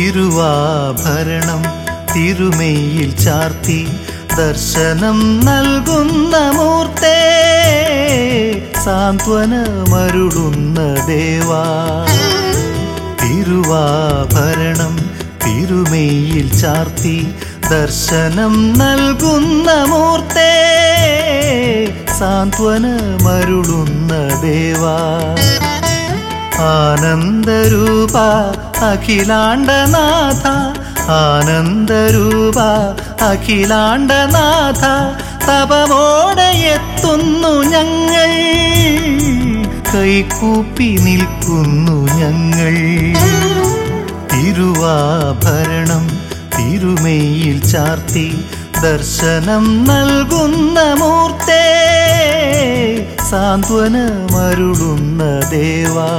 തിരുവാഭരണം തിരുമെയ്യിൽ ചാർത്തി ദർശനം നൽകുന്ന മൂർത്തേ സാന്ത്വനമരുളുന്ന ദേവാ തിരുവാഭരണം തിരുമെയ്യിൽ ചാർത്തി ദർശനം നൽകുന്ന മൂർത്തേ സാന്ത്വനമരുളുന്ന ദേവാ ആനന്ദരൂപ അഖിലാണ്ടനാഥ ആനന്ദരൂപ അഖിലാണ്ടനാഥ തപമോടെ എത്തുന്നു ഞങ്ങൾ കൈകൂപ്പി നിൽക്കുന്നു ഞങ്ങൾ തിരുവാഭരണം തിരുമെയ്യിൽ ചാർത്തി ദർശനം നൽകുന്ന മൂർത്തേ സാന്ത്വനമരുളുന്ന ദേവാ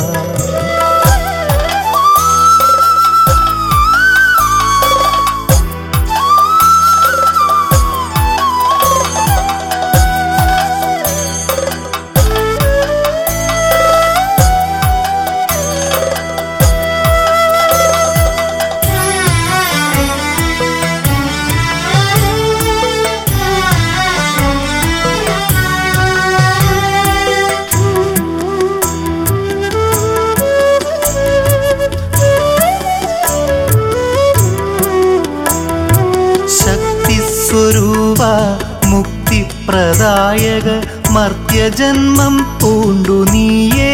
ശക്തിസ്വരൂപ മുക്തിപ്രദായക മർത്യജന്മം പൂണ്ടു നീയേ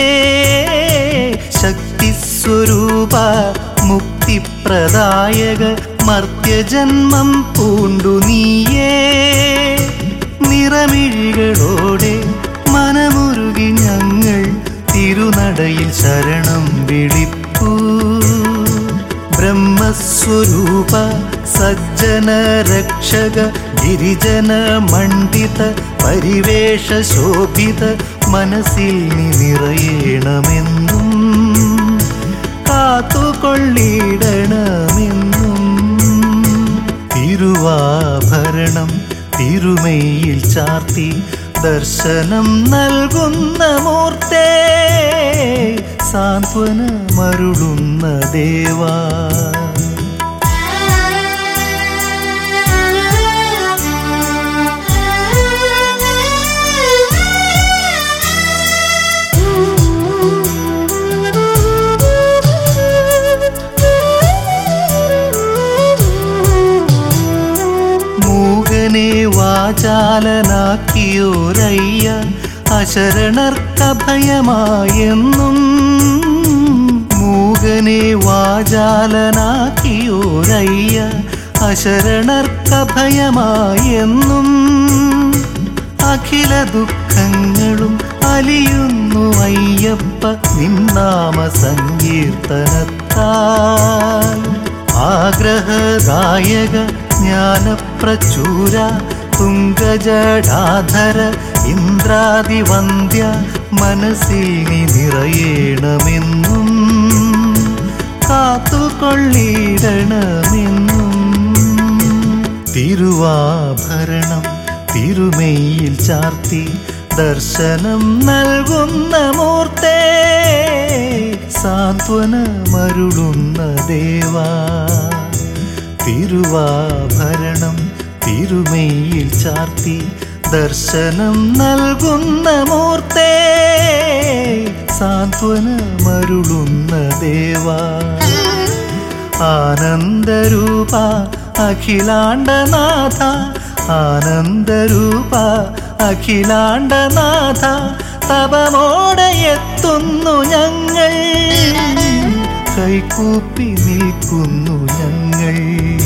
ശക്തിസ്വരൂപ മുക്തിപ്രദായക മർത്യജന്മം പൂണ്ടു നീയേ നിറമിഴികളോടെ മനമുരുകി ഞങ്ങൾ തിരുനടയിൽ ശരണം വിളിപ്പൂ ബ്രഹ്മസ്വരൂപ സജ്ജന രക്ഷക ഗിരിജന മണ്ഡിത പരിവേഷ ശോഭിത മനസ്സിൽ നീ നിറയണമെന്നും കാത്തുകൊള്ളിടണമെന്നും തിരുവാഭരണം തിരുമെയ്യിൽ ചാർത്തി ദർശനം നൽകുന്ന മൂർത്തേ സാന്ത്വനമരുളുന്ന ദേവാ മൂകനെ വാചാലനാക്കിയോരയ്യ അശരണർക്കഭയമായെന്നും മൂകനെ വാചാലനാക്കിയോരയ്യ അശരണർക്കഭയമായെന്നും അഖില ദുഃഖങ്ങളും അലിയുന്നു അയ്യപ്പ നിന്നാമ സങ്കീർത്തനത്താൽ ആഗ്രഹദായക ജ്ഞാനപ്രചൂര തുങ്കജടാധര ഇന്ദ്രാദിവന്ദ്യ മനസ്സിൽ നീ നിറയണമെന്നും കാത്തുകൊള്ളിടണമെന്നും തിരുവാഭരണം തിരുമെയ്യിൽ ചാർത്തി ദർശനം നൽകുന്ന മൂർത്തേ സാന്ത്വനമരുളുന്ന ദേവാ തിരുവാഭരണം തിരുമെയ്യിൽ ചാർത്തി ദർശനം നൽകുന്ന മൂർത്തേ സാന്ത്വനമരുളുന്ന ദേവാ ആനന്ദരൂപ അഖിലാണ്ടനാഥ ആനന്ദരൂപ അഖിലാണ്ടനാഥ തപമോടെ എത്തുന്നു ഞങ്ങൾ കൈകൂപ്പി നിൽക്കുന്നു ഞങ്ങൾ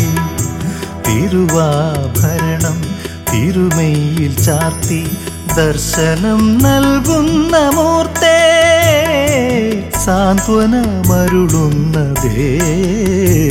തിരുവാഭരണം തിരുമെയ്യിൽ ചാർത്തി ദർശനം നൽകുന്ന മൂർത്തേ സാന്ത്വനമരുളുന്ന ദേവാ